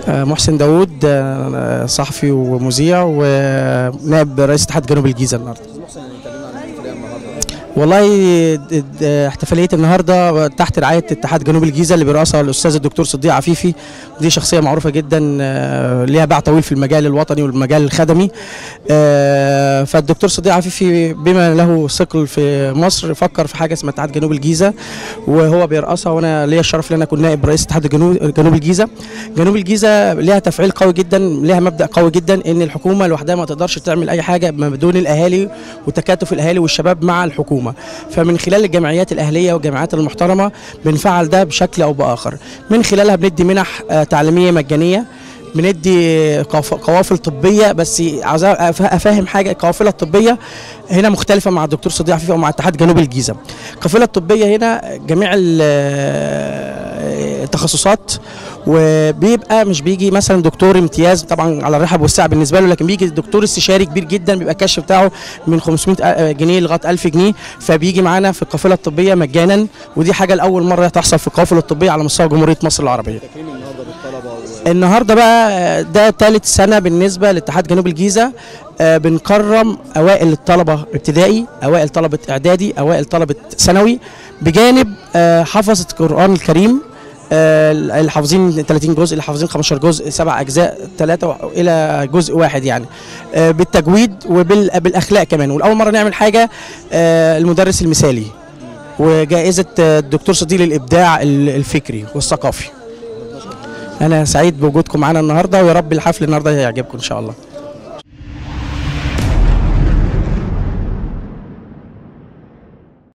آه، محسن داوود آه، صحفي ومذيع ونائب رئيس اتحاد جنوب الجيزه النهارده والله د- د- احتفاليه النهارده تحت رعايه اتحاد جنوب الجيزه اللي بيرأسها الاستاذ الدكتور صديق عفيفي دي شخصيه معروفه جدا آه، ليها باع طويل في المجال الوطني والمجال الخدمي آه، فالدكتور صديق عفيفي بما له ثقل في مصر فكر في حاجه اسمها اتحاد جنوب الجيزه وهو بيرأسها وانا ليا الشرف ان انا اكون نائب رئيس اتحاد جنوب جنوب الجيزه جنوب الجيزه ليها تفعيل قوي جدا ليها مبدا قوي جدا ان الحكومه لوحدها ما تقدرش تعمل اي حاجه بدون الاهالي وتكاتف الاهالي والشباب مع الحكومه فمن خلال الجمعيات الاهليه والجامعات المحترمه بنفعل ده بشكل او باخر من خلالها بندي منح آه، تعليميه مجانيه بندي قاف- قوافل طبيه بس عاوز أف- افهم حاجه القوافل الطبيه هنا مختلفه مع الدكتور صديق عفيفي ومع اتحاد جنوب الجيزه القافله الطبيه هنا جميع ال- التخصصات وبيبقى مش بيجي مثلا دكتور امتياز طبعا على الرحب والسعه بالنسبه له لكن بيجي دكتور استشاري كبير جدا بيبقى الكشف بتاعه من 500 جنيه لغايه 1000 جنيه فبيجي معانا في القافله الطبيه مجانا ودي حاجه لاول مره تحصل في القوافل الطبيه على مستوى جمهوريه مصر العربيه تكريم النهارده بالطلبه و... النهارده بقى ده ثالث سنه بالنسبه لاتحاد جنوب الجيزه آه، بنكرم اوائل الطلبه ابتدائي اوائل طلبه اعدادي اوائل طلبه ثانوي بجانب آه، حفظه القران الكريم آه، اللي حافظين 30 جزء اللي حافظين 15 جزء سبع اجزاء ثلاثه الى جزء واحد يعني آه، بالتجويد وبالاخلاق كمان والاول مره نعمل حاجه آه، المدرس المثالي وجائزه آه، الدكتور صديق للابداع الفكري والثقافي انا سعيد بوجودكم معانا النهارده ويا رب الحفل النهارده يعجبكم ان شاء الله